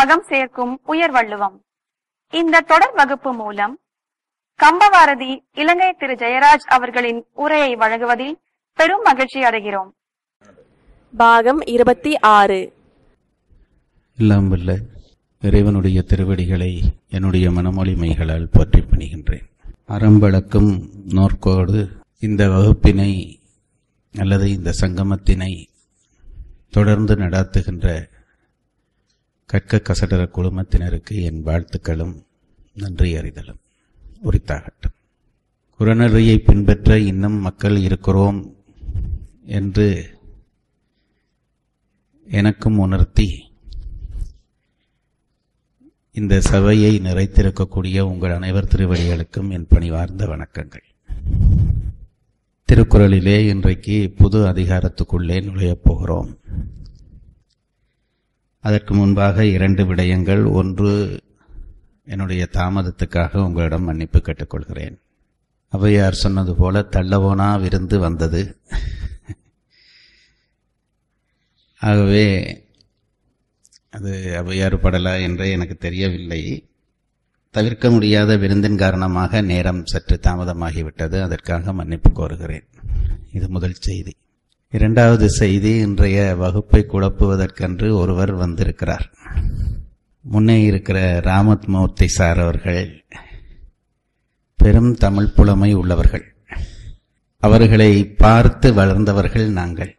அகம் சேர்க்கும் உயர் வள்ளுவம் இந்த தொடர் வகுப்பு மூலம் கம்பவாரதி இலங்கை திரு ஜெயராஜ் அவர்களின் உரையை வழங்குவதில் பெரும் மகிழ்ச்சி அடைகிறோம் பாகம் இருபத்தி ஆறு எல்லாம் வல்ல இறைவனுடைய திருவடிகளை என்னுடைய மனமொழிமைகளால் போற்றி பணிகின்றேன் அறம்பழக்கும் நோர்க்கோடு இந்த வகுப்பினை அல்லது இந்த சங்கமத்தினை தொடர்ந்து நடாத்துகின்ற கற்க கசடர குழுமத்தினருக்கு என் வாழ்த்துக்களும் நன்றி அறிதலும் உரித்தாகட்டும் குறநெறியை பின்பற்ற இன்னும் மக்கள் இருக்கிறோம் என்று எனக்கும் உணர்த்தி இந்த சபையை நிறைத்திருக்கக்கூடிய உங்கள் அனைவர் திருவடிகளுக்கும் என் பணிவார்ந்த வணக்கங்கள் திருக்குறளிலே இன்றைக்கு புது அதிகாரத்துக்குள்ளே நுழையப் போகிறோம் அதற்கு முன்பாக இரண்டு விடயங்கள் ஒன்று என்னுடைய தாமதத்துக்காக உங்களிடம் மன்னிப்பு கேட்டுக்கொள்கிறேன் அவையார் சொன்னது போல தள்ளவோனா விருந்து வந்தது ஆகவே அது அவையாறு படலா என்று எனக்கு தெரியவில்லை தவிர்க்க முடியாத விருந்தின் காரணமாக நேரம் சற்று தாமதமாகிவிட்டது அதற்காக மன்னிப்பு கோருகிறேன் இது முதல் செய்தி இரண்டாவது செய்தி இன்றைய வகுப்பை குழப்புவதற்கென்று ஒருவர் வந்திருக்கிறார் முன்னே இருக்கிற ராமத் மூர்த்தி சார் அவர்கள் பெரும் தமிழ் புலமை உள்ளவர்கள் அவர்களை பார்த்து வளர்ந்தவர்கள் நாங்கள்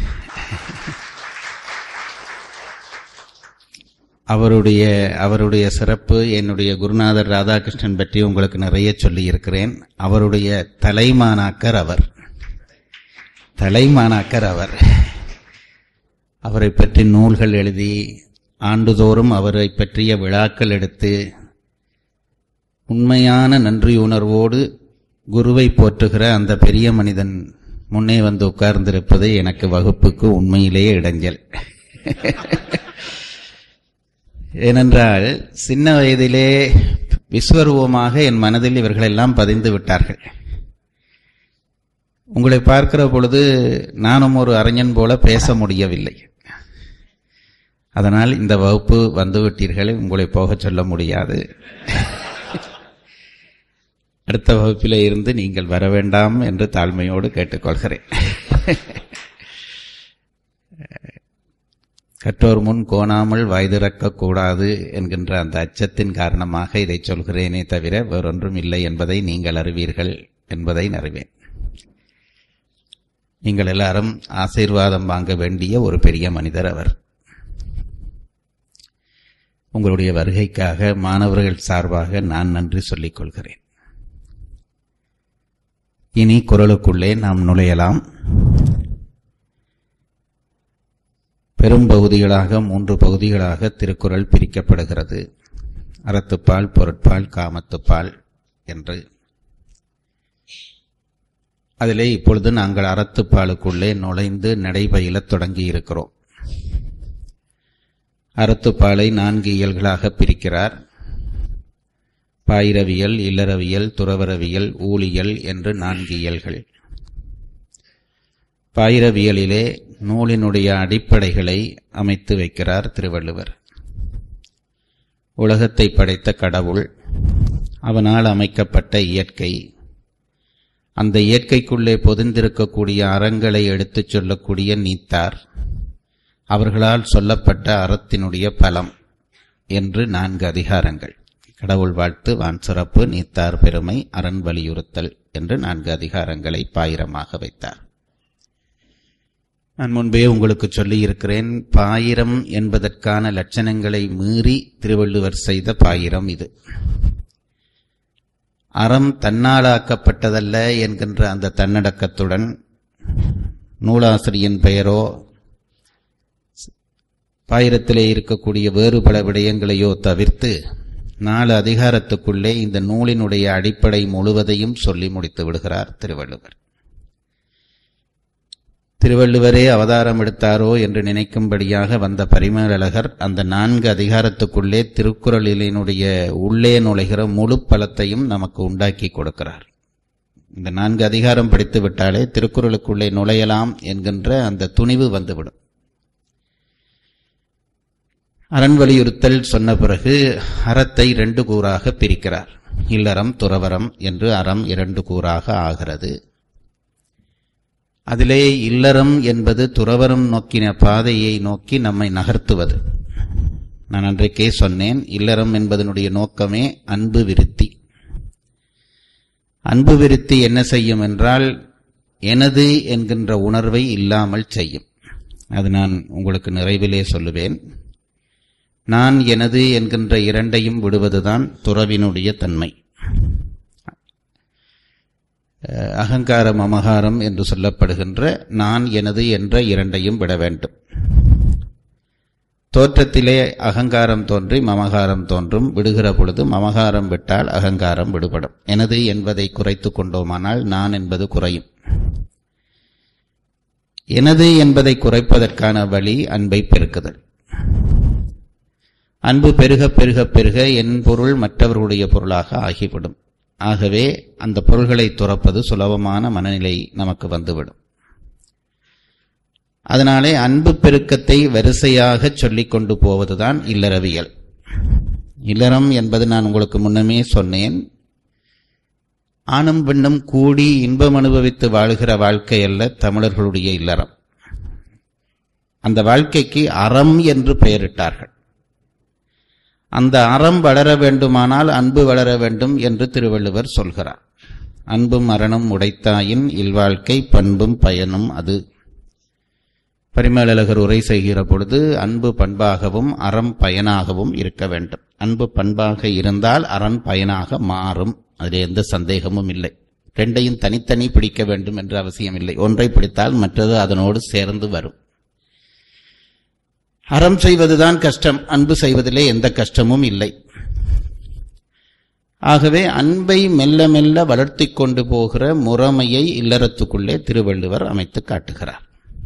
அவருடைய அவருடைய சிறப்பு என்னுடைய குருநாதர் ராதாகிருஷ்ணன் பற்றி உங்களுக்கு நிறைய சொல்லி இருக்கிறேன் அவருடைய தலைமானாக்கர் அவர் தலைமானாக்கர் அவர் அவரை பற்றி நூல்கள் எழுதி ஆண்டுதோறும் அவரை பற்றிய விழாக்கள் எடுத்து உண்மையான நன்றியுணர்வோடு குருவை போற்றுகிற அந்த பெரிய மனிதன் முன்னே வந்து உட்கார்ந்திருப்பது எனக்கு வகுப்புக்கு உண்மையிலேயே இடைஞ்சல் ஏனென்றால் சின்ன வயதிலே விஸ்வரூபமாக என் மனதில் இவர்களெல்லாம் பதிந்து விட்டார்கள் உங்களை பார்க்கிற பொழுது நானும் ஒரு அறிஞன் போல பேச முடியவில்லை அதனால் இந்த வகுப்பு வந்துவிட்டீர்கள் உங்களை போகச் சொல்ல முடியாது அடுத்த வகுப்பிலே இருந்து நீங்கள் வர வேண்டாம் என்று தாழ்மையோடு கேட்டுக்கொள்கிறேன் கற்றோர் முன் கோணாமல் வாய்திறக்கக் கூடாது என்கின்ற அந்த அச்சத்தின் காரணமாக இதை சொல்கிறேனே தவிர வேறொன்றும் இல்லை என்பதை நீங்கள் அறிவீர்கள் என்பதை அறிவேன் நீங்கள் எல்லாரும் ஆசீர்வாதம் வாங்க வேண்டிய ஒரு பெரிய மனிதர் அவர் உங்களுடைய வருகைக்காக மாணவர்கள் சார்பாக நான் நன்றி சொல்லிக் கொள்கிறேன் இனி குரலுக்குள்ளே நாம் நுழையலாம் பெரும் பகுதிகளாக மூன்று பகுதிகளாக திருக்குறள் பிரிக்கப்படுகிறது அறத்துப்பால் பொருட்பால் காமத்துப்பால் என்று அதிலே இப்பொழுது நாங்கள் அறத்துப்பாலுக்குள்ளே நுழைந்து நடைபயிலத் தொடங்கி இருக்கிறோம் அறத்துப்பாலை நான்கு இயல்களாக பிரிக்கிறார் பாயிரவியல் இல்லறவியல் துறவரவியல் ஊழியல் என்று நான்கு இயல்கள் பாயிரவியலிலே நூலினுடைய அடிப்படைகளை அமைத்து வைக்கிறார் திருவள்ளுவர் உலகத்தை படைத்த கடவுள் அவனால் அமைக்கப்பட்ட இயற்கை அந்த இயற்கைக்குள்ளே பொதிந்திருக்கக்கூடிய அறங்களை எடுத்துச் சொல்லக்கூடிய நீத்தார் அவர்களால் சொல்லப்பட்ட அறத்தினுடைய பலம் என்று நான்கு அதிகாரங்கள் கடவுள் வாழ்த்து வான் சிறப்பு நீத்தார் பெருமை அரண் வலியுறுத்தல் என்று நான்கு அதிகாரங்களை பாயிரமாக வைத்தார் நான் முன்பே உங்களுக்கு சொல்லியிருக்கிறேன் பாயிரம் என்பதற்கான லட்சணங்களை மீறி திருவள்ளுவர் செய்த பாயிரம் இது அறம் தன்னாலாக்கப்பட்டதல்ல என்கின்ற அந்த தன்னடக்கத்துடன் நூலாசிரியின் பெயரோ பாயிரத்திலே இருக்கக்கூடிய வேறு பல விடயங்களையோ தவிர்த்து நாலு அதிகாரத்துக்குள்ளே இந்த நூலினுடைய அடிப்படை முழுவதையும் சொல்லி முடித்து விடுகிறார் திருவள்ளுவர் திருவள்ளுவரே அவதாரம் எடுத்தாரோ என்று நினைக்கும்படியாக வந்த பரிமேலழகர் அந்த நான்கு அதிகாரத்துக்குள்ளே திருக்குறளினுடைய உள்ளே நுழைகிற முழு பலத்தையும் நமக்கு உண்டாக்கி கொடுக்கிறார் இந்த நான்கு அதிகாரம் படித்து விட்டாலே திருக்குறளுக்குள்ளே நுழையலாம் என்கின்ற அந்த துணிவு வந்துவிடும் அரண் வலியுறுத்தல் சொன்ன பிறகு அறத்தை ரெண்டு கூறாக பிரிக்கிறார் இல்லறம் துறவரம் என்று அறம் இரண்டு கூறாக ஆகிறது அதிலே இல்லறம் என்பது துறவரம் நோக்கின பாதையை நோக்கி நம்மை நகர்த்துவது நான் அன்றைக்கே சொன்னேன் இல்லறம் என்பதனுடைய நோக்கமே அன்பு விருத்தி அன்பு விருத்தி என்ன செய்யும் என்றால் எனது என்கின்ற உணர்வை இல்லாமல் செய்யும் அது நான் உங்களுக்கு நிறைவிலே சொல்லுவேன் நான் எனது என்கின்ற இரண்டையும் விடுவதுதான் துறவினுடைய தன்மை அஹ், அகங்காரம் அமகாரம் என்று சொல்லப்படுகின்ற நான் எனது என்ற இரண்டையும் விட வேண்டும் தோற்றத்திலே அகங்காரம் தோன்றி மமகாரம் தோன்றும் விடுகிற பொழுது மமகாரம் விட்டால் அகங்காரம் விடுபடும் எனது என்பதை குறைத்து கொண்டோமானால் நான் என்பது குறையும் எனது என்பதை குறைப்பதற்கான வழி அன்பை பெருக்குதல் அன்பு பெருக பெருக பெருக என் பொருள் மற்றவர்களுடைய பொருளாக ஆகிவிடும் ஆகவே அந்த பொருள்களை துறப்பது சுலபமான மனநிலை நமக்கு வந்துவிடும் அதனாலே அன்பு பெருக்கத்தை வரிசையாக சொல்லிக் கொண்டு போவதுதான் இல்லறவியல் இல்லறம் என்பது நான் உங்களுக்கு முன்னமே சொன்னேன் ஆணும் பெண்ணும் கூடி இன்பம் அனுபவித்து வாழுகிற வாழ்க்கை அல்ல தமிழர்களுடைய இல்லறம் அந்த வாழ்க்கைக்கு அறம் என்று பெயரிட்டார்கள் அந்த அறம் வளர வேண்டுமானால் அன்பு வளர வேண்டும் என்று திருவள்ளுவர் சொல்கிறார் அன்பும் அறனும் உடைத்தாயின் இல்வாழ்க்கை பண்பும் பயனும் அது பரிமேலழகர் உரை செய்கிற பொழுது அன்பு பண்பாகவும் அறம் பயனாகவும் இருக்க வேண்டும் அன்பு பண்பாக இருந்தால் அறம் பயனாக மாறும் அதில் எந்த சந்தேகமும் இல்லை ரெண்டையும் தனித்தனி பிடிக்க வேண்டும் என்ற அவசியம் இல்லை ஒன்றை பிடித்தால் மற்றது அதனோடு சேர்ந்து வரும் அறம் செய்வதுதான் கஷ்டம் அன்பு செய்வதிலே எந்த கஷ்டமும் இல்லை ஆகவே அன்பை மெல்ல மெல்ல வளர்த்தி கொண்டு போகிற முறைமையை இல்லறத்துக்குள்ளே திருவள்ளுவர் அமைத்து காட்டுகிறார்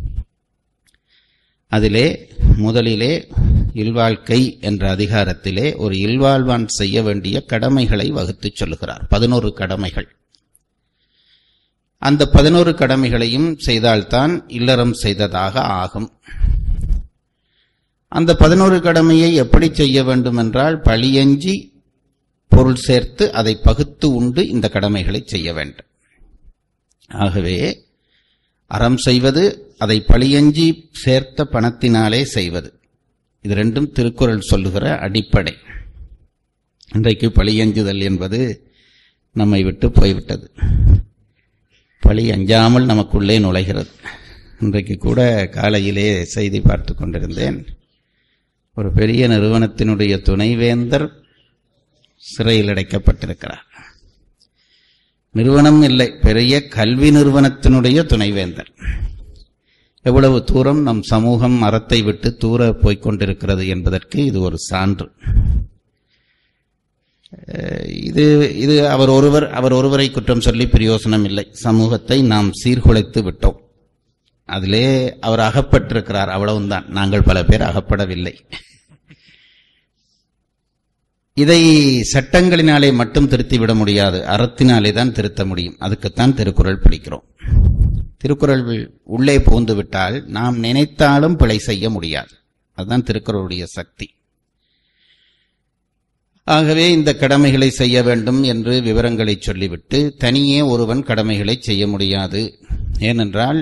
அதிலே முதலிலே இல்வாழ்க்கை என்ற அதிகாரத்திலே ஒரு இல்வாழ்வான் செய்ய வேண்டிய கடமைகளை வகுத்துச் சொல்லுகிறார் பதினோரு கடமைகள் அந்த பதினோரு கடமைகளையும் செய்தால்தான் இல்லறம் செய்ததாக ஆகும் அந்த பதினோரு கடமையை எப்படி செய்ய வேண்டும் என்றால் பழியஞ்சி பொருள் சேர்த்து அதை பகுத்து உண்டு இந்த கடமைகளை செய்ய வேண்டும் ஆகவே அறம் செய்வது அதை பழியஞ்சி சேர்த்த பணத்தினாலே செய்வது இது ரெண்டும் திருக்குறள் சொல்லுகிற அடிப்படை இன்றைக்கு பழியஞ்சுதல் என்பது நம்மை விட்டு போய்விட்டது பழி அஞ்சாமல் நமக்குள்ளே நுழைகிறது இன்றைக்கு கூட காலையிலே செய்தி பார்த்து கொண்டிருந்தேன் ஒரு பெரிய நிறுவனத்தினுடைய துணைவேந்தர் சிறையில் அடைக்கப்பட்டிருக்கிறார் நிறுவனம் இல்லை பெரிய கல்வி நிறுவனத்தினுடைய துணைவேந்தர் எவ்வளவு தூரம் நம் சமூகம் அறத்தை விட்டு தூர போய்க் கொண்டிருக்கிறது என்பதற்கு இது ஒரு சான்று அஹ் இது இது அவர் ஒருவர் அவர் ஒருவரை குற்றம் சொல்லி பிரயோசனம் இல்லை சமூகத்தை நாம் சீர்குலைத்து விட்டோம் அதிலே அவர் அகப்பட்டிருக்கிறார் அவ்வளவுதான் நாங்கள் பல பேர் அகப்படவில்லை இதை சட்டங்களினாலே மட்டும் திருத்திவிட முடியாது அறத்தினாலே தான் திருத்த முடியும் அதுக்குத்தான் திருக்குறள் பிடிக்கிறோம் திருக்குறள் உள்ளே புகுந்து விட்டால் நாம் நினைத்தாலும் பிழை செய்ய முடியாது அதுதான் திருக்குறளுடைய சக்தி ஆகவே இந்த கடமைகளை செய்ய வேண்டும் என்று விவரங்களை சொல்லிவிட்டு தனியே ஒருவன் கடமைகளை செய்ய முடியாது ஏனென்றால்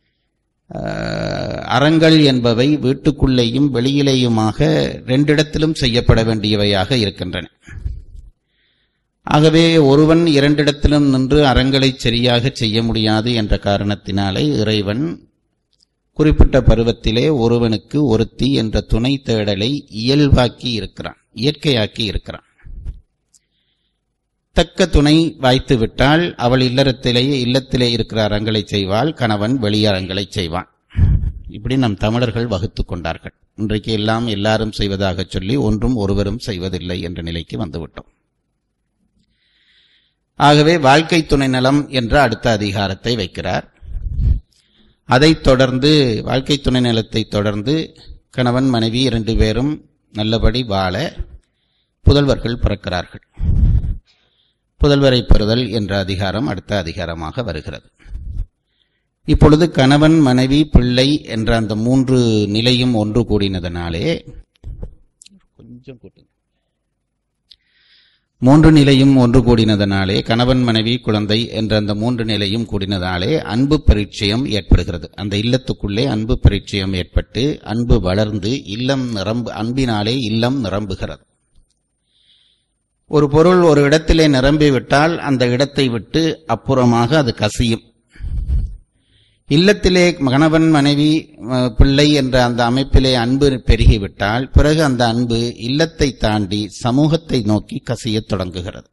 அஹ், அறங்கள் என்பவை வீட்டுக்குள்ளேயும் வெளியிலேயுமாக ரெண்டிடத்திலும் செய்யப்பட வேண்டியவையாக இருக்கின்றன ஆகவே ஒருவன் இரண்டிடத்திலும் நின்று அறங்களை சரியாக செய்ய முடியாது என்ற காரணத்தினாலே இறைவன் குறிப்பிட்ட பருவத்திலே ஒருவனுக்கு ஒருத்தி என்ற துணை தேடலை இயல்பாக்கி இருக்கிறான் இயற்கையாக்கி இருக்கிறான் தக்க துணை வாய்த்து விட்டால் அவள் இல்லறத்திலேயே இல்லத்திலே இருக்கிற அறங்களை செய்வாள் கணவன் வெளியறங்களை செய்வான் இப்படி நம் தமிழர்கள் வகுத்து கொண்டார்கள் இன்றைக்கு எல்லாம் எல்லாரும் செய்வதாக சொல்லி ஒன்றும் ஒருவரும் செய்வதில்லை என்ற நிலைக்கு வந்துவிட்டோம் ஆகவே வாழ்க்கை துணை நலம் என்ற அடுத்த அதிகாரத்தை வைக்கிறார் அதைத் தொடர்ந்து வாழ்க்கை துணை நலத்தை தொடர்ந்து கணவன் மனைவி இரண்டு பேரும் நல்லபடி வாழ புதல்வர்கள் பிறக்கிறார்கள் புதல்வரை பெறுதல் என்ற அதிகாரம் அடுத்த அதிகாரமாக வருகிறது இப்பொழுது கணவன் மனைவி பிள்ளை என்ற அந்த மூன்று நிலையும் ஒன்று கூடினதனாலே கொஞ்சம் கூட்டுங்க மூன்று நிலையும் ஒன்று கூடினதனாலே கணவன் மனைவி குழந்தை என்ற அந்த மூன்று நிலையும் கூடினதாலே அன்பு பரிச்சயம் ஏற்படுகிறது அந்த இல்லத்துக்குள்ளே அன்பு பரிச்சயம் ஏற்பட்டு அன்பு வளர்ந்து இல்லம் நிரம்பு அன்பினாலே இல்லம் நிரம்புகிறது ஒரு பொருள் ஒரு இடத்திலே நிரம்பி விட்டால் அந்த இடத்தை விட்டு அப்புறமாக அது கசியும் இல்லத்திலே கணவன் மனைவி அஹ், பிள்ளை என்ற அந்த அமைப்பிலே அன்பு பெருகிவிட்டால் பிறகு அந்த அன்பு இல்லத்தை தாண்டி சமூகத்தை நோக்கி கசியத் தொடங்குகிறது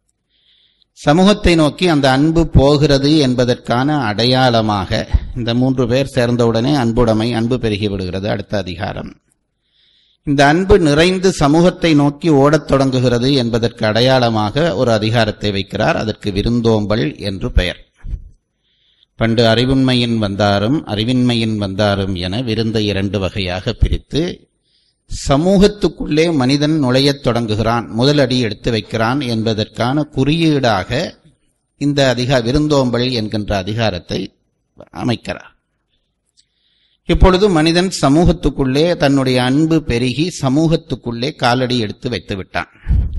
சமூகத்தை நோக்கி அந்த அன்பு போகிறது என்பதற்கான அடையாளமாக இந்த மூன்று பேர் சேர்ந்தவுடனே அன்புடைமை அன்பு பெருகி விடுகிறது அடுத்த அதிகாரம் இந்த அன்பு நிறைந்து சமூகத்தை நோக்கி ஓடத் தொடங்குகிறது என்பதற்கு அடையாளமாக ஒரு அதிகாரத்தை வைக்கிறார் அதற்கு விருந்தோம்பல் என்று பெயர் பண்டு அறிவுண்மையின் வந்தாரும் அறிவின்மையின் வந்தாரும் என விருந்தை இரண்டு வகையாக பிரித்து சமூகத்துக்குள்ளே மனிதன் நுழையத் தொடங்குகிறான் முதல் அடி எடுத்து வைக்கிறான் என்பதற்கான குறியீடாக இந்த அதிகா விருந்தோம்பல் என்கின்ற அதிகாரத்தை அமைக்கிறார் இப்பொழுது மனிதன் சமூகத்துக்குள்ளே தன்னுடைய அன்பு பெருகி சமூகத்துக்குள்ளே காலடி எடுத்து வைத்து விட்டான்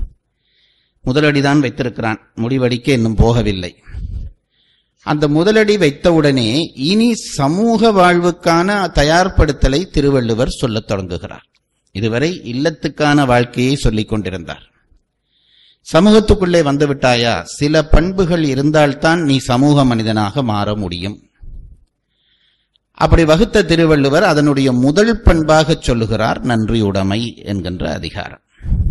முதலடிதான் வைத்திருக்கிறான் முடிவடிக்க இன்னும் போகவில்லை அந்த முதலடி வைத்தவுடனே இனி சமூக வாழ்வுக்கான தயார்படுத்தலை திருவள்ளுவர் சொல்லத் தொடங்குகிறார் இதுவரை இல்லத்துக்கான வாழ்க்கையை சொல்லிக் கொண்டிருந்தார் சமூகத்துக்குள்ளே வந்துவிட்டாயா சில பண்புகள் இருந்தால்தான் நீ சமூக மனிதனாக மாற முடியும் அப்படி வகுத்த திருவள்ளுவர் அதனுடைய முதல் பண்பாக சொல்லுகிறார் நன்றியுடைமை என்கின்ற அதிகாரம்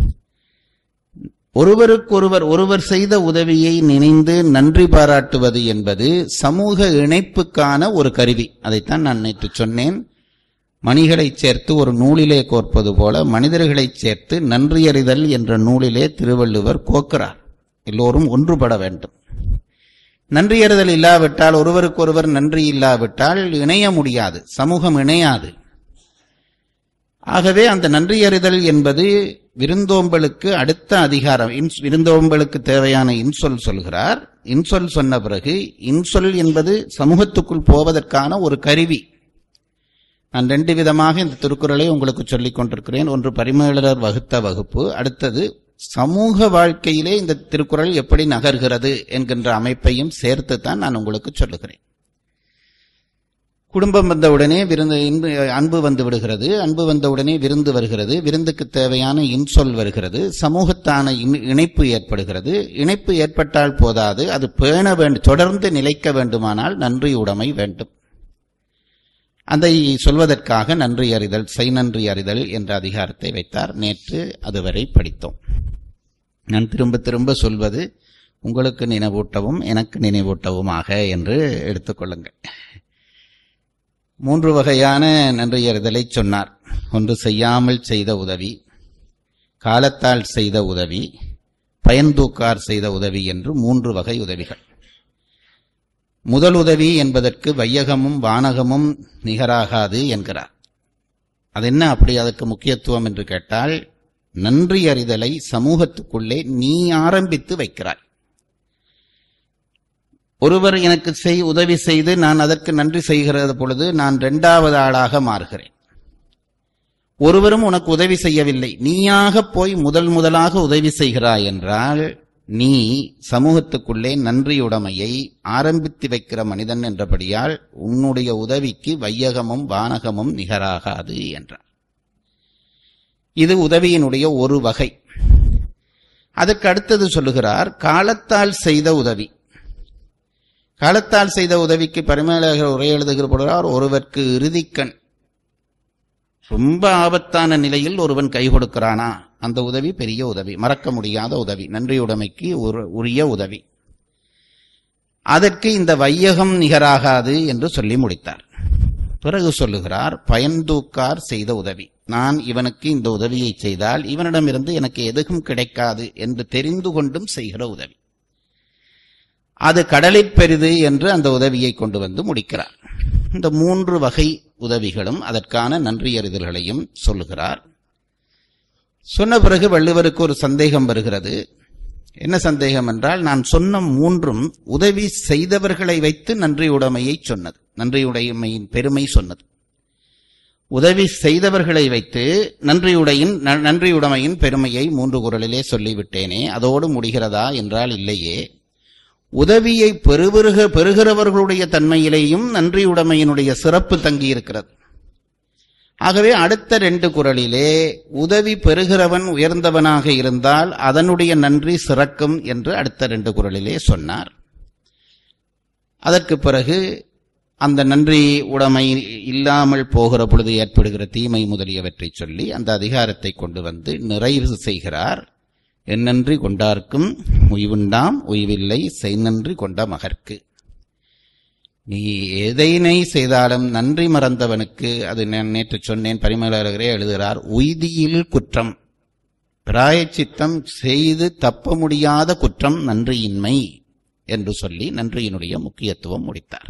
ஒருவருக்கொருவர் ஒருவர் செய்த உதவியை நினைந்து நன்றி பாராட்டுவது என்பது சமூக இணைப்புக்கான ஒரு கருவி அதைத்தான் நான் நேற்று சொன்னேன் மணிகளைச் சேர்த்து ஒரு நூலிலே கோர்ப்பது போல மனிதர்களைச் சேர்த்து நன்றியறிதல் என்ற நூலிலே திருவள்ளுவர் கோக்கிறார் எல்லோரும் ஒன்றுபட வேண்டும் நன்றியறிதல் இல்லாவிட்டால் ஒருவருக்கொருவர் நன்றி இல்லாவிட்டால் இணைய முடியாது சமூகம் இணையாது ஆகவே அந்த நன்றியறிதல் என்பது விருந்தோம்பலுக்கு அடுத்த அதிகாரம் இன்ஸ்- விருந்தோம்பலுக்கு தேவையான இன்சொல் சொல்கிறார் இன்சொல் சொன்ன பிறகு இன்சொல் என்பது சமூகத்துக்குள் போவதற்கான ஒரு கருவி நான் ரெண்டு விதமாக இந்த திருக்குறளை உங்களுக்கு சொல்லிக் கொண்டிருக்கிறேன் ஒன்று பரிமேலர் வகுத்த வகுப்பு அடுத்தது சமூக வாழ்க்கையிலே இந்த திருக்குறள் எப்படி நகர்கிறது என்கின்ற அமைப்பையும் சேர்த்துத்தான் நான் உங்களுக்கு சொல்லுகிறேன் குடும்பம் வந்தவுடனே விருந்து இன்பு அன்பு வந்து விடுகிறது அன்பு வந்தவுடனே விருந்து வருகிறது விருந்துக்கு தேவையான இன்சொல் வருகிறது சமூகத்தான இணை- இணைப்பு ஏற்படுகிறது இணைப்பு ஏற்பட்டால் போதாது அது பேண வேண்டும் தொடர்ந்து நிலைக்க வேண்டுமானால் நன்றி உடைமை வேண்டும் அதை சொல்வதற்காக நன்றி அறிதல் செய் நன்றி அறிதல் என்ற அதிகாரத்தை வைத்தார் நேற்று அதுவரை படித்தோம் நான் திரும்ப திரும்ப சொல்வது உங்களுக்கு நினைவூட்டவும் எனக்கு நினைவூட்டவுமாக என்று எடுத்துக்கொள்ளுங்கள் மூன்று வகையான நன்றியறிதலை சொன்னார் ஒன்று செய்யாமல் செய்த உதவி காலத்தால் செய்த உதவி பயன்தூக்கார் செய்த உதவி என்று மூன்று வகை உதவிகள் முதல் உதவி என்பதற்கு வையகமும் வானகமும் நிகராகாது என்கிறார் அது என்ன அப்படி அதற்கு முக்கியத்துவம் என்று கேட்டால் நன்றி அறிதலை சமூகத்துக்குள்ளே நீ ஆரம்பித்து வைக்கிறாய் ஒருவர் எனக்கு செய் உதவி செய்து நான் அதற்கு நன்றி செய்கிறது பொழுது நான் இரண்டாவது ஆளாக மாறுகிறேன் ஒருவரும் உனக்கு உதவி செய்யவில்லை நீயாக போய் முதல் முதலாக உதவி செய்கிறாய் என்றால் நீ சமூகத்துக்குள்ளே நன்றியுடைமையை ஆரம்பித்து வைக்கிற மனிதன் என்றபடியால் உன்னுடைய உதவிக்கு வையகமும் வானகமும் நிகராகாது என்றார் இது உதவியினுடைய ஒரு வகை அதற்கு அடுத்தது சொல்லுகிறார் காலத்தால் செய்த உதவி காலத்தால் செய்த உதவிக்கு பரிமேலகர் உரை எழுதுகிற பொழுதார் ஒருவர்க்கு இறுதிக்கண் ரொம்ப ஆபத்தான நிலையில் ஒருவன் கை கொடுக்கிறானா அந்த உதவி பெரிய உதவி மறக்க முடியாத உதவி நன்றியுடைமைக்கு ஒரு உரிய உதவி அதற்கு இந்த வையகம் நிகராகாது என்று சொல்லி முடித்தார் பிறகு சொல்லுகிறார் பயன்தூக்கார் செய்த உதவி நான் இவனுக்கு இந்த உதவியை செய்தால் இவனிடமிருந்து எனக்கு எதுவும் கிடைக்காது என்று தெரிந்து கொண்டும் செய்கிற உதவி அது கடலிற் பெரிது என்று அந்த உதவியை கொண்டு வந்து முடிக்கிறார் இந்த மூன்று வகை உதவிகளும் அதற்கான நன்றியறிதல்களையும் சொல்லுகிறார் சொன்ன பிறகு வள்ளுவருக்கு ஒரு சந்தேகம் வருகிறது என்ன சந்தேகம் என்றால் நான் சொன்ன மூன்றும் உதவி செய்தவர்களை வைத்து நன்றியுடைமையை சொன்னது நன்றியுடைமையின் பெருமை சொன்னது உதவி செய்தவர்களை வைத்து நன்றியுடையின் ந- நன்றியுடைமையின் பெருமையை மூன்று குரலிலே சொல்லிவிட்டேனே அதோடு முடிகிறதா என்றால் இல்லையே உதவியை பெறுகிற பெறுகிறவர்களுடைய தன்மையிலேயும் நன்றியுடைமையினுடைய சிறப்பு தங்கியிருக்கிறது ஆகவே அடுத்த ரெண்டு குரலிலே உதவி பெறுகிறவன் உயர்ந்தவனாக இருந்தால் அதனுடைய நன்றி சிறக்கும் என்று அடுத்த ரெண்டு குரலிலே சொன்னார் அதற்கு பிறகு அந்த நன்றி உடைமை இல்லாமல் போகிற பொழுது ஏற்படுகிற தீமை முதலியவற்றை சொல்லி அந்த அதிகாரத்தை கொண்டு வந்து நிறைவு செய்கிறார் என்னன்றி கொண்டார்க்கும் உய்வுண்டாம் உய்வில்லை செய்நன்றி கொண்ட மகர்க்கு நீ எதைனை செய்தாலும் நன்றி மறந்தவனுக்கு அது நான் நேற்று சொன்னேன் பரிமளர்களே எழுதுகிறார் உய்தியில் குற்றம் பிராயச்சித்தம் செய்து தப்ப முடியாத குற்றம் நன்றியின்மை என்று சொல்லி நன்றியினுடைய முக்கியத்துவம் முடித்தார்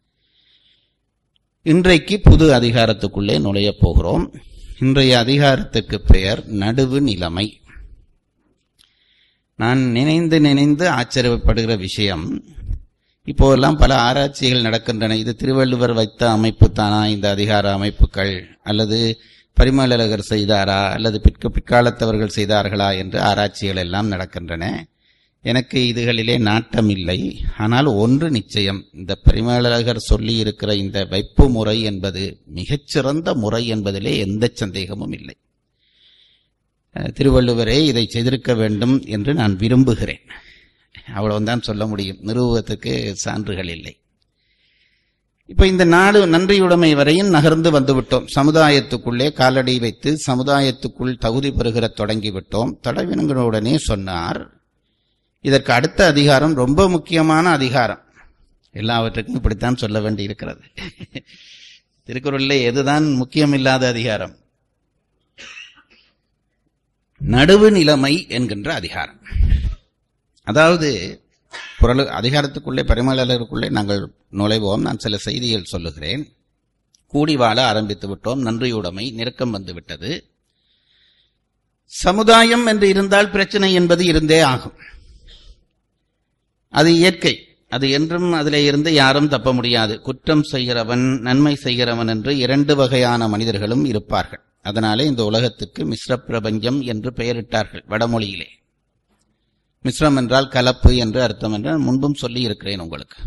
இன்றைக்கு புது அதிகாரத்துக்குள்ளே நுழையப் போகிறோம் இன்றைய அதிகாரத்துக்கு பெயர் நடுவு நிலைமை நான் நினைந்து நினைந்து ஆச்சரியப்படுகிற விஷயம் இப்போதெல்லாம் பல ஆராய்ச்சிகள் நடக்கின்றன இது திருவள்ளுவர் வைத்த அமைப்பு தானா இந்த அதிகார அமைப்புகள் அல்லது பரிமளகர் செய்தாரா அல்லது பிற்க பிற்காலத்தவர்கள் செய்தார்களா என்று ஆராய்ச்சிகள் எல்லாம் நடக்கின்றன எனக்கு இதுகளிலே நாட்டம் இல்லை ஆனால் ஒன்று நிச்சயம் இந்த பரிமளகர் சொல்லி இருக்கிற இந்த வைப்பு முறை என்பது மிகச்சிறந்த முறை என்பதிலே எந்த சந்தேகமும் இல்லை அஹ், திருவள்ளுவரே இதை செய்திருக்க வேண்டும் என்று நான் விரும்புகிறேன் அவ்வளவுதான் சொல்ல முடியும் நிறுவனத்துக்கு சான்றுகள் இல்லை இப்ப இந்த நாடு நன்றியுடைமை வரையும் நகர்ந்து வந்துவிட்டோம் சமுதாயத்துக்குள்ளே காலடி வைத்து சமுதாயத்துக்குள் தகுதி பெறுகிற தொடங்கிவிட்டோம் தடவினங்களுடனே சொன்னார் இதற்கு அடுத்த அதிகாரம் ரொம்ப முக்கியமான அதிகாரம் எல்லாவற்றுக்கும் இப்படித்தான் சொல்ல வேண்டி இருக்கிறது திருக்குறளிலே எதுதான் முக்கியமில்லாத அதிகாரம் நடுவு நிலைமை என்கின்ற அதிகாரம் அதாவது குரல் அதிகாரத்துக்குள்ளே பரிமளருக்குள்ளே நாங்கள் நுழைவோம் நான் சில செய்திகள் சொல்லுகிறேன் கூடி வாழ ஆரம்பித்து விட்டோம் நன்றியுடைமை நெருக்கம் வந்து விட்டது சமுதாயம் என்று இருந்தால் பிரச்சனை என்பது இருந்தே ஆகும் அது இயற்கை அது என்றும் அதிலே இருந்து யாரும் தப்ப முடியாது குற்றம் செய்கிறவன் நன்மை செய்கிறவன் என்று இரண்டு வகையான மனிதர்களும் இருப்பார்கள் அதனாலே இந்த உலகத்துக்கு மிஸ்ர பிரபஞ்சம் என்று பெயரிட்டார்கள் வடமொழியிலே மிஸ்ரம் என்றால் கலப்பு என்று அர்த்தம் என்று நான் முன்பும் சொல்லி இருக்கிறேன் உங்களுக்கு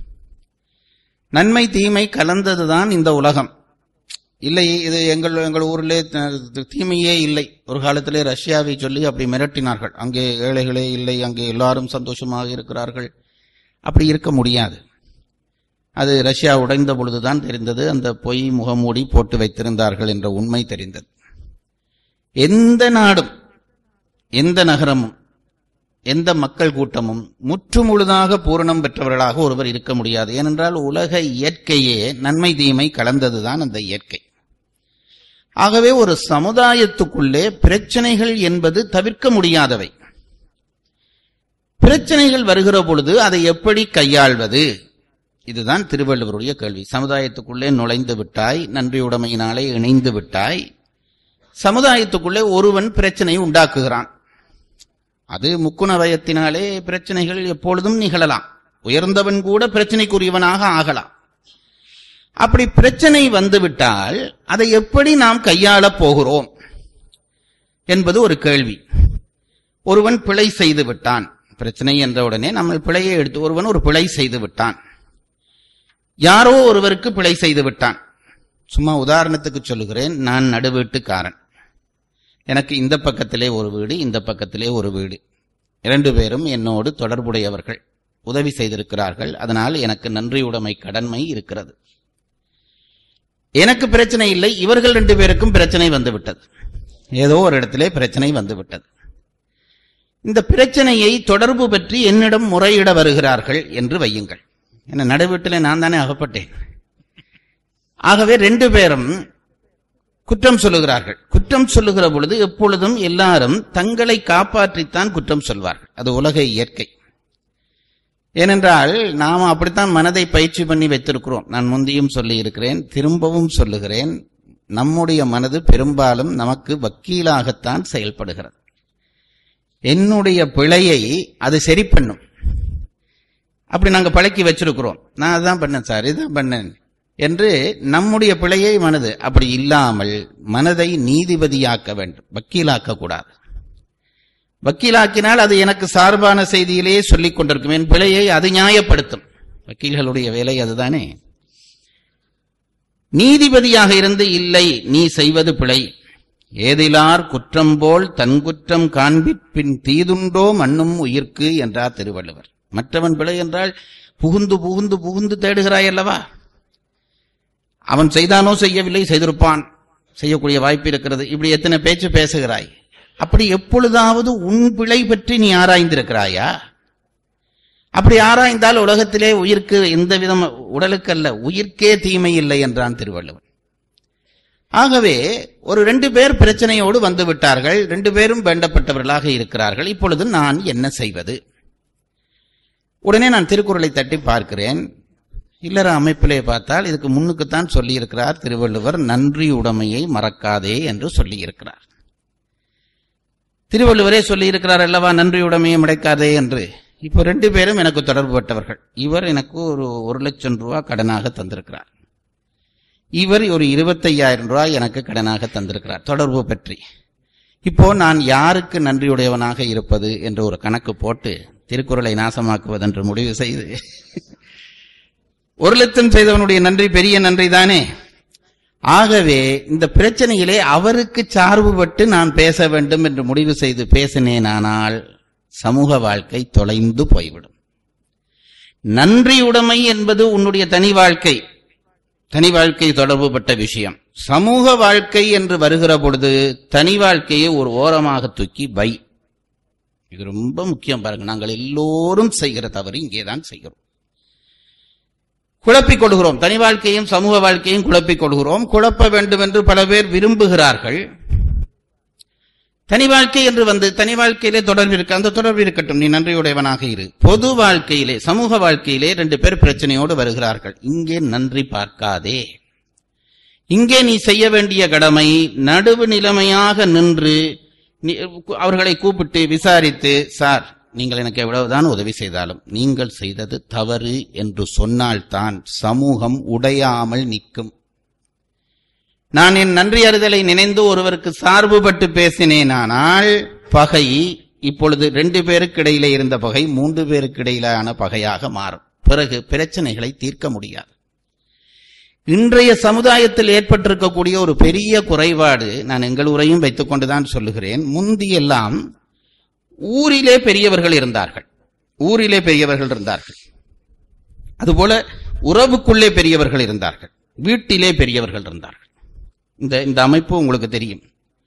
நன்மை தீமை கலந்ததுதான் இந்த உலகம் இல்லை இது எங்கள் எங்கள் ஊரிலே த- தீமையே இல்லை ஒரு காலத்திலே ரஷ்யாவை சொல்லி அப்படி மிரட்டினார்கள் அங்கே ஏழைகளே இல்லை அங்கே எல்லாரும் சந்தோஷமாக இருக்கிறார்கள் அப்படி இருக்க முடியாது அது ரஷ்யா உடைந்த பொழுதுதான் தெரிந்தது அந்த பொய் முகமூடி போட்டு வைத்திருந்தார்கள் என்ற உண்மை தெரிந்தது எந்த நாடும் எந்த நகரமும் எந்த மக்கள் கூட்டமும் முற்றுமுழுதாக பூரணம் பெற்றவர்களாக ஒருவர் இருக்க முடியாது ஏனென்றால் உலக இயற்கையே நன்மை தீமை கலந்ததுதான் அந்த இயற்கை ஆகவே ஒரு சமுதாயத்துக்குள்ளே பிரச்சனைகள் என்பது தவிர்க்க முடியாதவை பிரச்சனைகள் வருகிற பொழுது அதை எப்படி கையாள்வது இதுதான் திருவள்ளுவருடைய கேள்வி சமுதாயத்துக்குள்ளே நுழைந்து விட்டாய் நன்றியுடைமையினாலே இணைந்து விட்டாய் சமுதாயத்துக்குள்ளே ஒருவன் பிரச்சனையை உண்டாக்குகிறான் அது முக்குணவயத்தினாலே பிரச்சனைகள் எப்பொழுதும் நிகழலாம் உயர்ந்தவன் கூட பிரச்சனைக்குரியவனாக ஆகலாம் அப்படி பிரச்சனை வந்துவிட்டால் அதை எப்படி நாம் கையாளப் போகிறோம் என்பது ஒரு கேள்வி ஒருவன் பிழை செய்து விட்டான் பிரச்சனை என்ற உடனே நம்ம பிழையை எடுத்து ஒருவன் ஒரு பிழை செய்து விட்டான் யாரோ ஒருவருக்கு பிழை செய்து விட்டான் சும்மா உதாரணத்துக்கு சொல்லுகிறேன் நான் நடுவீட்டுக்காரன் எனக்கு இந்த பக்கத்திலே ஒரு வீடு இந்த பக்கத்திலே ஒரு வீடு இரண்டு பேரும் என்னோடு தொடர்புடையவர்கள் உதவி செய்திருக்கிறார்கள் அதனால் எனக்கு நன்றியுடைமை கடன்மை இருக்கிறது எனக்கு பிரச்சனை இல்லை இவர்கள் ரெண்டு பேருக்கும் பிரச்சனை வந்து விட்டது ஏதோ ஒரு இடத்திலே பிரச்சனை வந்து விட்டது இந்த பிரச்சனையை தொடர்பு பற்றி என்னிடம் முறையிட வருகிறார்கள் என்று வையுங்கள் என்ன நடுவீட்டில் நான் தானே அகப்பட்டேன் ஆகவே ரெண்டு பேரும் குற்றம் சொல்லுகிறார்கள் குற்றம் சொல்லுகிற பொழுது எப்பொழுதும் எல்லாரும் தங்களை காப்பாற்றித்தான் குற்றம் சொல்வார்கள் அது உலக இயற்கை ஏனென்றால் நாம் அப்படித்தான் மனதை பயிற்சி பண்ணி வைத்திருக்கிறோம் நான் முந்தியும் சொல்லி இருக்கிறேன் திரும்பவும் சொல்லுகிறேன் நம்முடைய மனது பெரும்பாலும் நமக்கு வக்கீலாகத்தான் செயல்படுகிறது என்னுடைய பிழையை அது சரி பண்ணும் அப்படி நாங்க பழக்கி வச்சிருக்கிறோம் நான் அதான் பண்ணேன் சார் இதான் பண்ணேன் என்று நம்முடைய பிழையை மனது அப்படி இல்லாமல் மனதை நீதிபதியாக்க வேண்டும் வக்கீலாக்க கூடாது வக்கீலாக்கினால் அது எனக்கு சார்பான செய்தியிலேயே சொல்லிக் கொண்டிருக்கும் என் பிழையை அது நியாயப்படுத்தும் வக்கீல்களுடைய வேலை அதுதானே நீதிபதியாக இருந்து இல்லை நீ செய்வது பிழை ஏதிலார் குற்றம் போல் தன் குற்றம் காண்பிப்பின் தீதுண்டோ மண்ணும் உயிர்க்கு என்றார் திருவள்ளுவர் மற்றவன் பிழை என்றால் புகுந்து புகுந்து புகுந்து தேடுகிறாய் அல்லவா அவன் செய்தானோ செய்யவில்லை செய்திருப்பான் செய்யக்கூடிய வாய்ப்பு இருக்கிறது இப்படி எத்தனை பேச்சு பேசுகிறாய் அப்படி எப்பொழுதாவது உன் பிழை பற்றி நீ ஆராய்ந்திருக்கிறாயா அப்படி ஆராய்ந்தால் உலகத்திலே உயிர்க்கு எந்த விதம் உடலுக்கல்ல உயிர்க்கே தீமை இல்லை என்றான் திருவள்ளுவர் ஆகவே ஒரு ரெண்டு பேர் பிரச்சனையோடு வந்து விட்டார்கள் ரெண்டு பேரும் வேண்டப்பட்டவர்களாக இருக்கிறார்கள் இப்பொழுது நான் என்ன செய்வது உடனே நான் திருக்குறளை தட்டி பார்க்கிறேன் இல்லற அமைப்பிலே பார்த்தால் இதுக்கு முன்னுக்குத்தான் சொல்லியிருக்கிறார் திருவள்ளுவர் நன்றி உடைமையை மறக்காதே என்று சொல்லியிருக்கிறார் திருவள்ளுவரே சொல்லியிருக்கிறார் அல்லவா நன்றி உடைமையை மறைக்காதே என்று இப்போ ரெண்டு பேரும் எனக்கு தொடர்புபட்டவர்கள் இவர் எனக்கு ஒரு ஒரு லட்சம் ரூபாய் கடனாக தந்திருக்கிறார் இவர் ஒரு இருபத்தையாயிரம் ரூபாய் எனக்கு கடனாக தந்திருக்கிறார் தொடர்பு பற்றி இப்போ நான் யாருக்கு நன்றியுடையவனாக இருப்பது என்று ஒரு கணக்கு போட்டு திருக்குறளை நாசமாக்குவதென்று முடிவு செய்து ஒரு லட்சம் செய்தவனுடைய நன்றி பெரிய நன்றி தானே ஆகவே இந்த பிரச்சனையிலே அவருக்கு சார்புபட்டு நான் பேச வேண்டும் என்று முடிவு செய்து பேசினேனானால் சமூக வாழ்க்கை தொலைந்து போய்விடும் நன்றியுடைமை என்பது உன்னுடைய தனி வாழ்க்கை தனி வாழ்க்கை தொடர்புபட்ட விஷயம் சமூக வாழ்க்கை என்று வருகிற பொழுது தனி வாழ்க்கையை ஒரு ஓரமாக தூக்கி வை இது ரொம்ப முக்கியம் பாருங்க நாங்கள் எல்லோரும் செய்கிற தவறு இங்கேதான் செய்கிறோம் குழப்பிக் கொள்கிறோம் தனி வாழ்க்கையும் சமூக வாழ்க்கையும் குழப்பிக் கொள்கிறோம் குழப்ப வேண்டும் என்று பல பேர் விரும்புகிறார்கள் தனி வாழ்க்கை என்று வந்து தனி வாழ்க்கையிலே தொடர்பு இருக்கு அந்த தொடர்பு இருக்கட்டும் நீ நன்றியுடையவனாக இரு பொது வாழ்க்கையிலே சமூக வாழ்க்கையிலே ரெண்டு பேர் பிரச்சனையோடு வருகிறார்கள் இங்கே நன்றி பார்க்காதே இங்கே நீ செய்ய வேண்டிய கடமை நடுவு நிலைமையாக நின்று நீ- அவர்களை கூப்பிட்டு விசாரித்து சார் நீங்கள் எனக்கு எவ்வளவுதான் உதவி செய்தாலும் நீங்கள் செய்தது தவறு என்று சொன்னால்தான் சமூகம் உடையாமல் நிற்கும் நான் என் நன்றி அறிதலை நினைந்து ஒருவருக்கு சார்புபட்டு பேசினேனானால் பகை இப்பொழுது ரெண்டு பேருக்கு இடையிலே இருந்த பகை மூன்று பேருக்கு இடையிலான பகையாக மாறும் பிறகு பிரச்சனைகளை தீர்க்க முடியாது இன்றைய சமுதாயத்தில் ஏற்பட்டிருக்கக்கூடிய ஒரு பெரிய குறைபாடு நான் எங்கள் உரையும் வைத்துக் கொண்டுதான் சொல்லுகிறேன் முந்தியெல்லாம் ஊரிலே பெரியவர்கள் இருந்தார்கள் ஊரிலே பெரியவர்கள் இருந்தார்கள் அதுபோல உறவுக்குள்ளே பெரியவர்கள் இருந்தார்கள் வீட்டிலே பெரியவர்கள் இருந்தார்கள் இந்த இந்த அமைப்பு உங்களுக்கு தெரியும்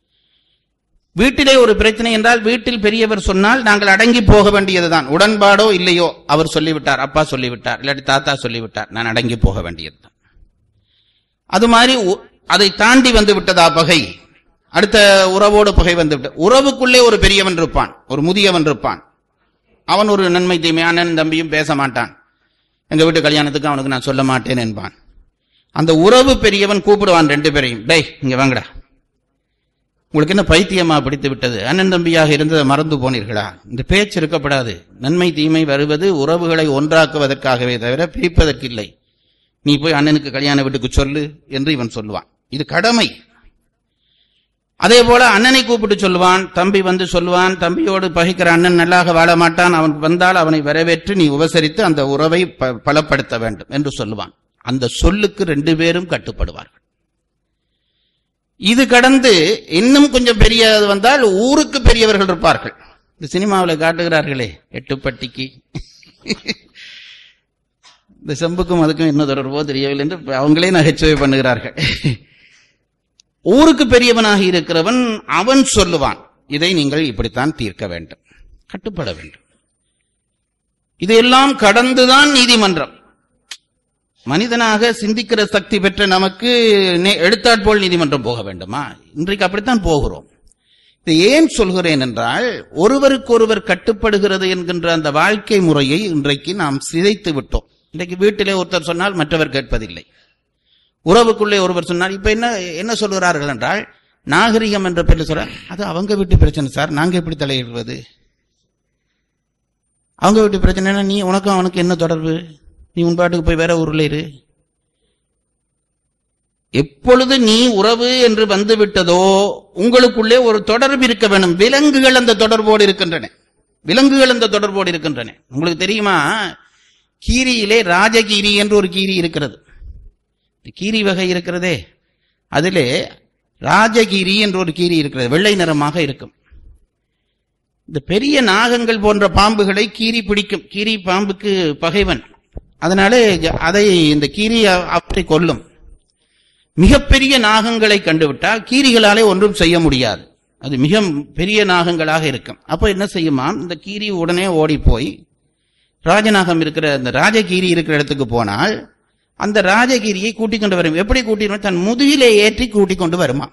வீட்டிலே ஒரு பிரச்சனை என்றால் வீட்டில் பெரியவர் சொன்னால் நாங்கள் அடங்கி போக வேண்டியதுதான் உடன்பாடோ இல்லையோ அவர் சொல்லிவிட்டார் அப்பா சொல்லிவிட்டார் இல்லாட்டி தாத்தா சொல்லிவிட்டார் நான் அடங்கி போக வேண்டியதுதான் அது மாதிரி உ- அதை தாண்டி வந்து விட்டதா பகை அடுத்த உறவோடு பகை வந்து விட்ட உறவுக்குள்ளே ஒரு பெரியவன் இருப்பான் ஒரு முதியவன் இருப்பான் அவன் ஒரு நன்மை தீமை அண்ணன் தம்பியும் பேச மாட்டான் எங்க வீட்டு கல்யாணத்துக்கு அவனுக்கு நான் சொல்ல மாட்டேன் என்பான் அந்த உறவு பெரியவன் கூப்பிடுவான் ரெண்டு பேரையும் டேய் இங்க வாங்கடா உங்களுக்கு என்ன பைத்தியமா பிடித்து விட்டது அண்ணன் தம்பியாக இருந்ததை மறந்து போனீர்களா இந்த பேச்சு இருக்கப்படாது நன்மை தீமை வருவது உறவுகளை ஒன்றாக்குவதற்காகவே தவிர பிரிப்பதற்கில்லை நீ போய் அண்ணனுக்கு கல்யாண வீட்டுக்கு சொல்லு என்று இவன் சொல்லுவான் இது கடமை அதே போல அண்ணனை கூப்பிட்டு சொல்லுவான் தம்பி வந்து சொல்லுவான் தம்பியோடு பகைக்கிற அண்ணன் நல்லாக வாழ மாட்டான் அவன் வந்தால் அவனை வரவேற்று நீ உபசரித்து அந்த உறவை ப- பலப்படுத்த வேண்டும் என்று சொல்லுவான் அந்த சொல்லுக்கு ரெண்டு பேரும் கட்டுப்படுவார்கள் இது கடந்து இன்னும் கொஞ்சம் பெரிய வந்தால் ஊருக்கு பெரியவர்கள் இருப்பார்கள் இந்த சினிமாவில் காட்டுகிறார்களே எட்டுப்பட்டிக்கு இந்த செம்புக்கும் அதுக்கும் என்ன தொடர்போ தெரியவில்லை என்று அவங்களே நகைச்சுவை பண்ணுகிறார்கள் ஊருக்கு பெரியவனாக இருக்கிறவன் அவன் சொல்லுவான் இதை நீங்கள் இப்படித்தான் தீர்க்க வேண்டும் கட்டுப்பட வேண்டும் இதையெல்லாம் கடந்துதான் நீதிமன்றம் மனிதனாக சிந்திக்கிற சக்தி பெற்ற நமக்கு நே- எடுத்தாற்போல் நீதிமன்றம் போக வேண்டுமா இன்றைக்கு அப்படித்தான் போகிறோம் இதை ஏன் சொல்கிறேன் என்றால் ஒருவருக்கொருவர் கட்டுப்படுகிறது என்கின்ற அந்த வாழ்க்கை முறையை இன்றைக்கு நாம் சிதைத்து விட்டோம் இன்றைக்கு வீட்டிலே ஒருத்தர் சொன்னால் மற்றவர் கேட்பதில்லை உறவுக்குள்ளே ஒருவர் சொன்னால் இப்ப என்ன என்ன சொல்கிறார்கள் என்றால் நாகரிகம் என்ற பேர்ல சொல்ற அது அவங்க வீட்டு பிரச்சனை சார் நாங்க எப்படி தலையிடுவது அவங்க வீட்டு பிரச்சனைனா நீ உனக்கும் அவனுக்கு என்ன தொடர்பு நீ உன் பாட்டுக்கு போய் வேற ஊர்ல இரு எப்பொழுது நீ உறவு என்று வந்துவிட்டதோ உங்களுக்குள்ளே ஒரு தொடர்பு இருக்க வேணும் விலங்குகள் அந்த தொடர்போடு இருக்கின்றன விலங்குகள் அந்த தொடர்போடு இருக்கின்றன உங்களுக்கு தெரியுமா கீரியிலே ராஜகீரி என்று ஒரு கீரி இருக்கிறது இந்த கீரி வகை இருக்கிறதே அதிலே ராஜகீரி என்று ஒரு கீரி இருக்கிறது வெள்ளை நிறமாக இருக்கும் இந்த பெரிய நாகங்கள் போன்ற பாம்புகளை கீரி பிடிக்கும் கீரி பாம்புக்கு பகைவன் அதனாலே அதை இந்த கீரி அ- அவற்றை கொல்லும் மிகப்பெரிய நாகங்களை கண்டுவிட்டால் கீரிகளாலே ஒன்றும் செய்ய முடியாது அது மிக பெரிய நாகங்களாக இருக்கும் அப்ப என்ன செய்யுமாம் இந்த கீரி உடனே ஓடி போய் ராஜநாகம் இருக்கிற அந்த ராஜகீரி இருக்கிற இடத்துக்கு போனால் அந்த ராஜகிரியை கூட்டிக் கொண்டு வரும் எப்படி கூட்டிட்டு வரும்? தன் முதுகிலே ஏற்றி கூட்டிக் கொண்டு வருமா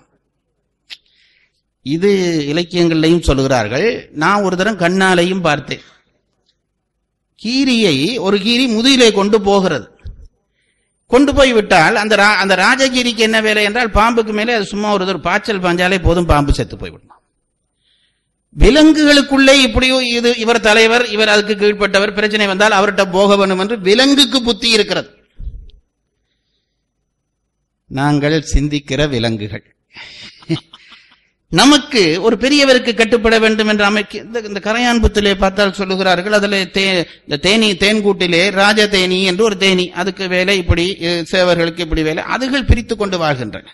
இது இலக்கியங்கள்லையும் சொல்லுகிறார்கள் நான் ஒரு தரம் கண்ணாலையும் பார்த்தேன் கீரியை ஒரு கீரி முதுகிலே கொண்டு போகிறது கொண்டு போய் விட்டால் அந்த ரா- அந்த ராஜகிரிக்கு என்ன வேலை என்றால் பாம்புக்கு மேலே அது சும்மா ஒரு தடவை பாய்ச்சல் பாஞ்சாலே போதும் பாம்பு செத்து போய்விடும் விலங்குகளுக்குள்ளே இப்படியும் இது இவர் தலைவர் இவர் அதுக்கு கீழ்ப்பட்டவர் பிரச்சனை வந்தால் அவர்கிட்ட போக வேண்டும் என்று விலங்குக்கு புத்தி இருக்கிறது நாங்கள் சிந்திக்கிற விலங்குகள் நமக்கு ஒரு பெரியவருக்கு கட்டுப்பட வேண்டும் என்று அமைக்க இந்த- இந்த கரையான் புத்திலே பார்த்தால் சொல்லுகிறார்கள் அதில் தே இந்த தேனி தேன்கூட்டிலே ராஜ தேனி என்று ஒரு தேனி அதுக்கு வேலை இப்படி அஹ், சேவர்களுக்கு இப்படி வேலை அதுகள் பிரித்து கொண்டு வாழ்கின்றன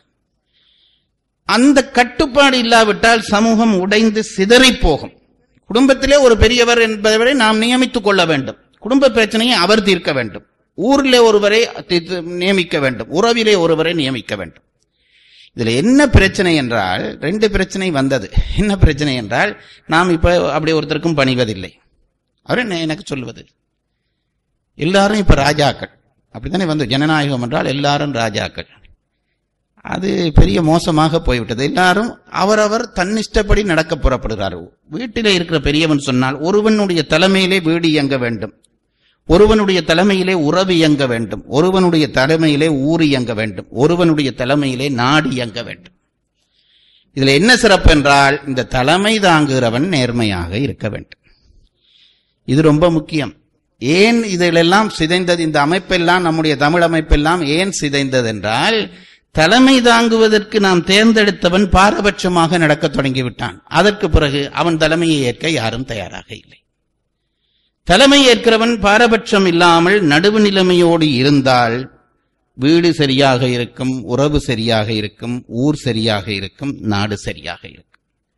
அந்த கட்டுப்பாடு இல்லாவிட்டால் சமூகம் உடைந்து சிதறிப் போகும் குடும்பத்திலே ஒரு பெரியவர் என்பவரை நாம் நியமித்துக் கொள்ள வேண்டும் குடும்ப பிரச்சனையை அவர் தீர்க்க வேண்டும் ஊரிலே ஒருவரை தீர்த்து- நியமிக்க வேண்டும் உறவிலே ஒருவரை நியமிக்க வேண்டும் இதுல என்ன பிரச்சனை என்றால் ரெண்டு பிரச்சனை வந்தது என்ன பிரச்சனை என்றால் நாம் இப்ப அப்படி ஒருத்தருக்கும் பணிவதில்லை அவர் என்ன எனக்கு சொல்லுவது எல்லாரும் இப்ப ராஜாக்கள் அப்படித்தானே வந்து ஜனநாயகம் என்றால் எல்லாரும் ராஜாக்கள் அது பெரிய மோசமாக போய்விட்டது எல்லாரும் அவரவர் தன்னிஷ்டப்படி நடக்க புறப்படுகிறார் வீட்டிலே இருக்கிற பெரியவன் சொன்னால் ஒருவனுடைய தலைமையிலே வீடு இயங்க வேண்டும் ஒருவனுடைய தலைமையிலே உறவு இயங்க வேண்டும் ஒருவனுடைய தலைமையிலே ஊர் இயங்க வேண்டும் ஒருவனுடைய தலைமையிலே நாடு இயங்க வேண்டும் இதுல என்ன சிறப்பு என்றால் இந்த தலைமை தாங்குகிறவன் நேர்மையாக இருக்க வேண்டும் இது ரொம்ப முக்கியம் ஏன் இதிலெல்லாம் சிதைந்தது இந்த அமைப்பெல்லாம் நம்முடைய தமிழ் அமைப்பெல்லாம் ஏன் சிதைந்தது என்றால் தலைமை தாங்குவதற்கு நாம் தேர்ந்தெடுத்தவன் பாரபட்சமாக நடக்கத் தொடங்கிவிட்டான் அதற்கு பிறகு அவன் தலைமையை ஏற்க யாரும் தயாராக இல்லை தலைமை ஏற்கிறவன் பாரபட்சம் இல்லாமல் நடுவு நிலைமையோடு இருந்தால் வீடு சரியாக இருக்கும் உறவு சரியாக இருக்கும் ஊர் சரியாக இருக்கும் நாடு சரியாக இருக்கும்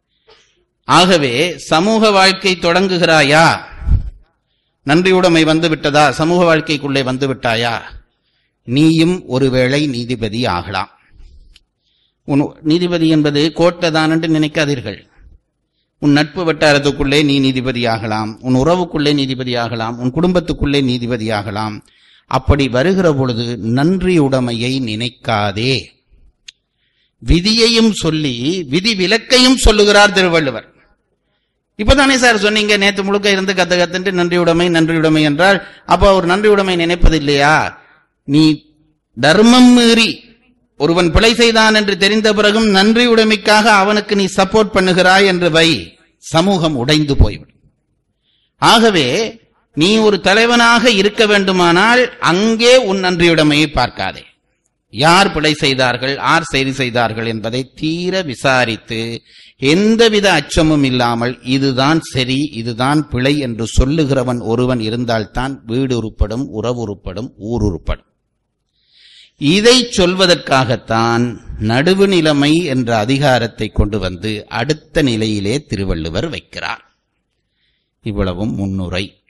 ஆகவே சமூக வாழ்க்கை தொடங்குகிறாயா நன்றியுடைமை வந்து விட்டதா சமூக வாழ்க்கைக்குள்ளே வந்து விட்டாயா நீயும் ஒருவேளை நீதிபதி ஆகலாம் உன் நீதிபதி என்பது கோட்டை தான் என்று நினைக்காதீர்கள் உன் நட்பு வட்டாரத்துக்குள்ளே நீ நீதிபதி ஆகலாம் உன் உறவுக்குள்ளே நீதிபதி ஆகலாம் உன் குடும்பத்துக்குள்ளே நீதிபதி ஆகலாம் அப்படி வருகிற பொழுது நன்றியுடைமையை நினைக்காதே விதியையும் சொல்லி விதி விலக்கையும் சொல்லுகிறார் திருவள்ளுவர் இப்பதானே சார் சொன்னீங்க நேத்து முழுக்க இருந்து கத்த கத்துட்டு நன்றியுடைமை நன்றியுடைமை என்றால் அப்ப அவர் நன்றியுடைமை நினைப்பதில்லையா நீ தர்மம் மீறி ஒருவன் பிழை செய்தான் என்று தெரிந்த பிறகும் நன்றியுடைமைக்காக அவனுக்கு நீ சப்போர்ட் பண்ணுகிறாய் என்று வை சமூகம் உடைந்து போய்விடும் ஆகவே நீ ஒரு தலைவனாக இருக்க வேண்டுமானால் அங்கே உன் நன்றியுடைமையை பார்க்காதே யார் பிழை செய்தார்கள் யார் செய்தி செய்தார்கள் என்பதை தீர விசாரித்து எந்தவித அச்சமும் இல்லாமல் இதுதான் சரி இதுதான் பிழை என்று சொல்லுகிறவன் ஒருவன் இருந்தால்தான் வீடு உருப்படும் உறவு உருப்படும் ஊர் உருப்படும் இதை சொல்வதற்காகத்தான் நடுவு நிலைமை என்ற அதிகாரத்தை கொண்டு வந்து அடுத்த நிலையிலே திருவள்ளுவர் வைக்கிறார் இவ்வளவும் முன்னுரை